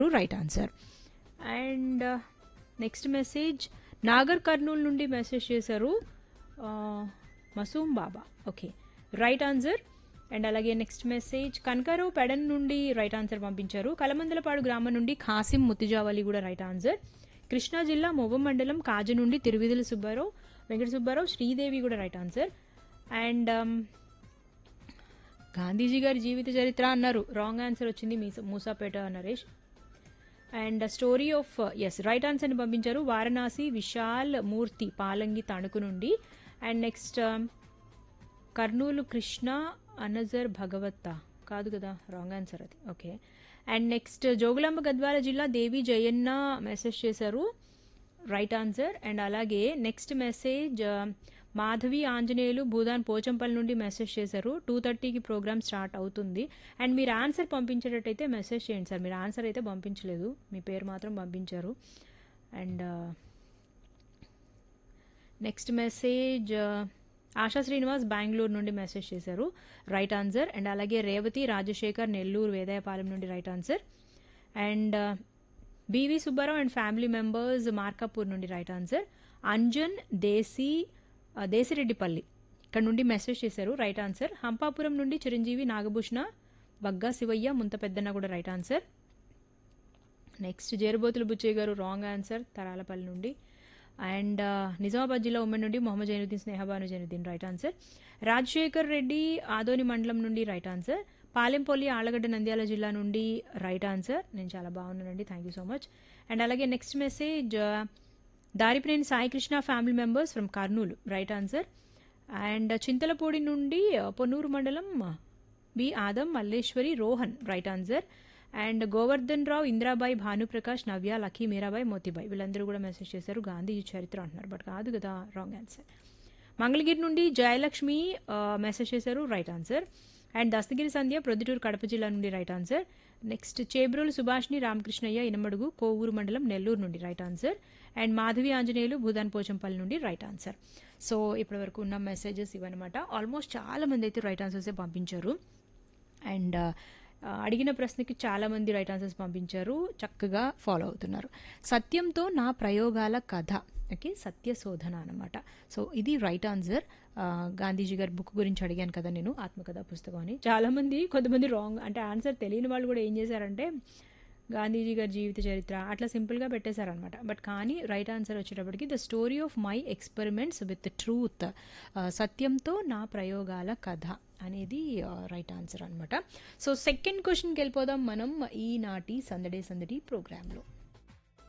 right answer and next message Nagar Kurnool నుండి message చేశారు Masoom Baba okay right answer and అలాగే next message Kanakarao Pedana నుండి రైట్ ఆన్సర్ పంపించారు కలమందలపాడు గ్రామం నుండి ఖాసిం ముత్తిజావలి కూడా రైట్ ఆన్సర్ కృష్ణా జిల్లా మొవ్వ మండలం కాజ నుండి తిరువిధుల సుబ్బారావు వెంకట సుబ్బారావు శ్రీదేవి కూడా రైట్ ఆన్సర్ అండ్ గాంధీజీ గారి జీవిత చరిత్ర అన్నారు రాంగ్ ఆన్సర్ వచ్చింది మీస- Musapet Naresh and story of S right ఆన్సర్ని పంపించారు వారణాసి విశాల్ మూర్తి పాలంగి తణుకు నుండి అండ్ నెక్స్ట్ కర్నూలు కృష్ణ అనజర్ భగవత్త కాదు కదా రాంగ్ ఆన్సర్ అది okay and next Jogulamba Gadwal జిల్లా దేవి జయన్న మెసేజ్ చేశారు రైట్ ఆన్సర్ అండ్ అలాగే నెక్స్ట్ మెసేజ్ మాధవి ఆంజనేయులు భూదాన్ పోచంపల్లి నుండి మెసేజ్ చేశారు టూ థర్టీకి ప్రోగ్రామ్ స్టార్ట్ అవుతుంది అండ్ మీరు ఆన్సర్ పంపించేటట్టయితే మెసేజ్ చేయండి సార్ మీరు ఆన్సర్ అయితే పంపించలేదు మీ పేరు మాత్రం పంపించారు and next message Asha Srinivas Bengaluru నుండి మెసేజ్ చేశారు రైట్ ఆన్సర్ అండ్ అలాగే రేవతి రాజశేఖర్ నెల్లూరు వేదాయపాలెం నుండి right answer and B V Subbarao and family members Markapur నుండి రైట్ ఆన్సర్ అంజన్ దేశీ ఆ, దేశిరెడ్డిపల్లి ఇక్కడ నుండి మెసేజ్ చేశారు రైట్ ఆన్సర్ హంపాపురం నుండి చిరంజీవి నాగభూషణ బగ్గా శివయ్య ముంత పెద్దన్న కూడా right answer next Jerubothula Buchaiah garu wrong answer Taralapalli నుండి అండ్ నిజామాబాద్ జిల్లా ఉమ్మడి నుండి మొహమ్మద్ జైనుద్దీన్ స్నేహబాను జైనుద్దీన్ రైట్ ఆన్సర్ రాజశేఖర్ రెడ్డి ఆదోని మండలం నుండి రైట్ ఆన్సర్ పాలెంపల్లి ఆలగడ్డ నంద్యాల జిల్లా నుండి రైట్ ఆన్సర్ నేను చాలా బాగున్నానండి thank you so much and అలాగే next message Daripineni Saikrishna family members from Kurnool right answer and Chintalapudi నుండి uh, పొన్నూరు మండలం uh, B Adam Malleswari Rohan right answer and Govardhan Rao Indirabai Bhanuprakash Navya Lucky Meerabai Motibai వీళ్ళందరూ కూడా మెసేజ్ చేశారు గాంధీజీ చరిత్ర అంటున్నారు బట్ కాదు కదా రాంగ్ ఆన్సర్ మంగళగిరి నుండి జయలక్ష్మి మెసేజ్ చేశారు right answer and Dastagiri Sandhya Proddatur Kadapa జిల్లా నుండి right answer next Chebrolu Subhashini Ramakrishnaiah Inamadugu Kovur మండలం నెల్లూరు నుండి right answer and Madhavi Anjaneyulu Bhoodan Pochampally నుండి రైట్ ఆన్సర్ సో ఇప్పటి వరకు ఉన్న మెసేజెస్ ఇవన్నమాట ఆల్మోస్ట్ చాలా మంది అయితే రైట్ ఆన్సర్సే పంపించారు అండ్ ఆ, అడిగిన ప్రశ్నకి చాలా మంది రైట్ ఆన్సర్స్ పంపించారు చక్కగా ఫాలో అవుతున్నారు సత్యంతో నా ప్రయోగాల కథ ఓకే సత్య శోధన అనమాట సో ఇది రైట్ ఆన్సర్ ఆ, గాంధీజీ గారి బుక్ గురించి అడిగాను కదా నేను ఆత్మకథ పుస్తకం అని చాలా మంది కొంతమంది రాంగ్ అంటే ఆన్సర్ తెలియని వాళ్ళు కూడా ఏం చేశారంటే గాంధీజీ గారి జీవిత చరిత్ర అట్లా సింపుల్గా పెట్టేశారనమాట బట్ కానీ రైట్ ఆన్సర్ వచ్చేటప్పటికి the Story of My Experiments with Truth సత్యంతో నా ప్రయోగాల కథ అనేది రైట్ ఆన్సర్ అనమాట సో సెకండ్ క్వశ్చన్కి వెళ్ళిపోదాం మనం ఈనాటి సందడే సందడి ప్రోగ్రాంలో